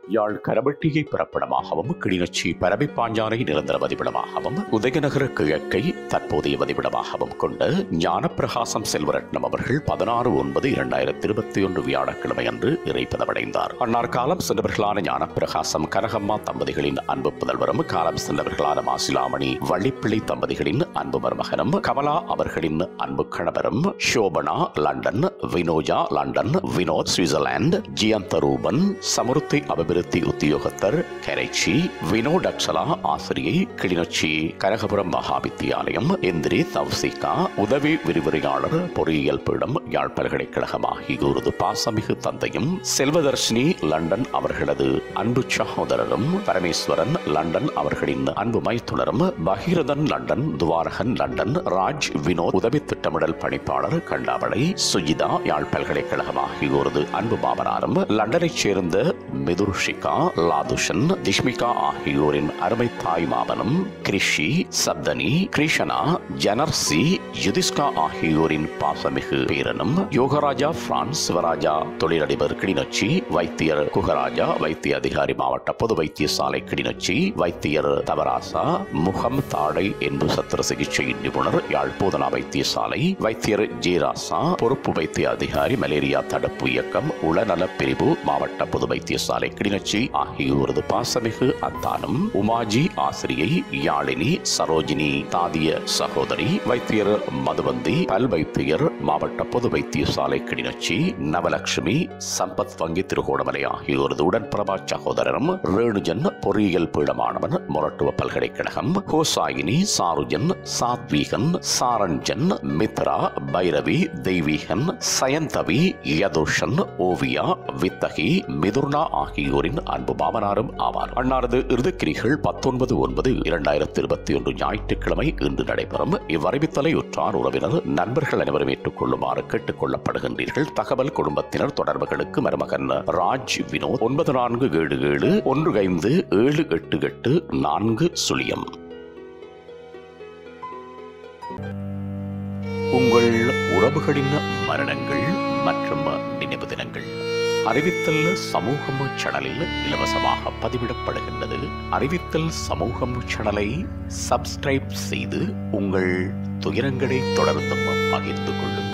யாழ் கரவட்டியை பிறப்பிடமாகவும் கிளிநொச்சி பரவிப்பாஞ்சானை நிரந்தர வதிவிடமாகவும் உதயநகர கிழக்கை தற்போதைய வதிவிடமாகவும் கொண்ட ஞானப்பிரகாசம் செல்வரட்னம் அவர்கள் பதினாறு ஒன்பது இரண்டாயிரத்தி இருபத்தி ஒன்று வியாழக்கிழமை அன்று இறைப்பதமடைந்தார் அன்னார் காலம் சென்றவர்களான ஞானப்பிரகாசம் கனகம்மா தம்பதிகளின் அன்பு புதல்வரும் காலம் சென்றவர்களான மாசிலாமணி வள்ளிப்பிள்ளை தம்பதிகளின் அன்பு மருமகனும் கமலா அவர்களின் அன்பு கணவரும் Shobana London Vinoja London Vinoth Switzerland Jeyantha Ruban Samurdhi அபிவிருத்தி உத்தியோகத்தர் கரைச்சி வினோட் அக்ஷலா ஆசிரியை கிளிநொச்சி கனகபுரம் மகா வித்தியாலயம் எந்திரி தவ்சிகா உதவி விரிவுரையாளர் பொறியியல் பீடம் யாழ் பல்கலைக்கழகம் ஆகியோரது பாசமிகு தந்தையும் செல்வதர்ஷினி லண்டன் அவர்களது அன்பு சகோதரரும் பரமேஸ்வரன் லண்டன் அவர்களின் அன்பு மைத்துனரும் பகீரதன் லண்டன் துவாரகன் லண்டன் ராஜ் வினோத் உதவி திட்டமிடல் பணிப்பாளர் கண்டாவளை சுஜிதா யாழ் பல்கலைக்கழகம் ஆகியோரது அன்பு மாமனாரும் லண்டனைச் சேர்ந்த மிதுர்ஷிகா லாதுஷன் திஷ்மிகா ஆகியோரின் அருமை தாய் மாமனும் கிரிஷி சப்தனி கிருஷ்ணா ஜனர்சி யுதிஷ்கா ஆகியோரின் பாசமிகு பேரனும் யோகராஜா பிரான்ஸ் சிவராஜா தொழிலதிபர் கிளிநொச்சி வைத்தியர் குகராஜா வைத்திய அதிகாரி மாவட்ட பொது வைத்தியசாலை கிளிநொச்சி வைத்தியர் தவராசா முகம் தாடை என்பு சத்திர சிகிச்சை நிபுணர் யாழ் போதனா வைத்தியசாலை வைத்தியர் ஜேராசா பொறுப்பு வைத்திய அதிகாரி மலேரியா தடுப்பு இயக்கம் உளநல பிரிவு மாவட்ட பொது வைத்தியசாலை கிளிநொச்சி ஆகியோரது பாசமிகு அத்தானும் உமாஜி ஆசிரியை யாழினி சரோஜினி தாதிய சகோதரி வைத்தியர் மதுவந்தி பல் வைத்தியர் மாவட்ட பொது வைத்தியசாலை கிளிநொச்சி நவலட்சுமி சம்பத் வங்கி திருகோணமலை ஆகியோரது உடன்பிரபா சகோதரரும் ரேணுஜன் பொறியியல் பீடமானவன் மொரட்டுவ பல்கலைக்கழகம் ஹோசாயினி சாருஜன் சாத்வீகன் சாரஞ்சன் மித்ரா பைரவி தெய்வீகன் சயந்தவி யதுஷன் ஓவியா வித்தகி மிதுர்னா ஆகியோரின் அன்பு மாமனாரும் ஆவார் அன்னாரது இறுதிக்கிரிகள் பத்தொன்பது ஒன்பது இரண்டாயிரத்தி இருபத்தி ஒன்று ஞாயிற்றுக்கிழமை இன்று நடைபெறும் இவ்வறிவித்தலை உற்றார் உறவினர் நண்பர்கள் அனைவரும் ஏற்றுக்கொள்ளுமாறு கேட்டுக் கொள்ளப்படுகின்றீர்கள் தகவல் குடும்பத்தினர் தொடர்புகளுக்கு மருமகன் ராஜ் வினோத் ஒன்பது நான்கு ஏழு ஏழு ஒன்று ஐந்து ஏழு எட்டு எட்டு நான்கு சுழியம் உங்கள் உறவுகளின் மரணங்கள் மற்றும் நினைவு தினங்கள் அறிவித்தல் சமூகம் சேனலில் இலவசமாக பதிவிடப்படுகின்றது அறிவித்தல் சமூகம் சேனலை சப்ஸ்கிரைப் செய்து உங்கள் துயரங்களை தொடர்ந்தும் பகிர்ந்து கொள்ளுங்கள்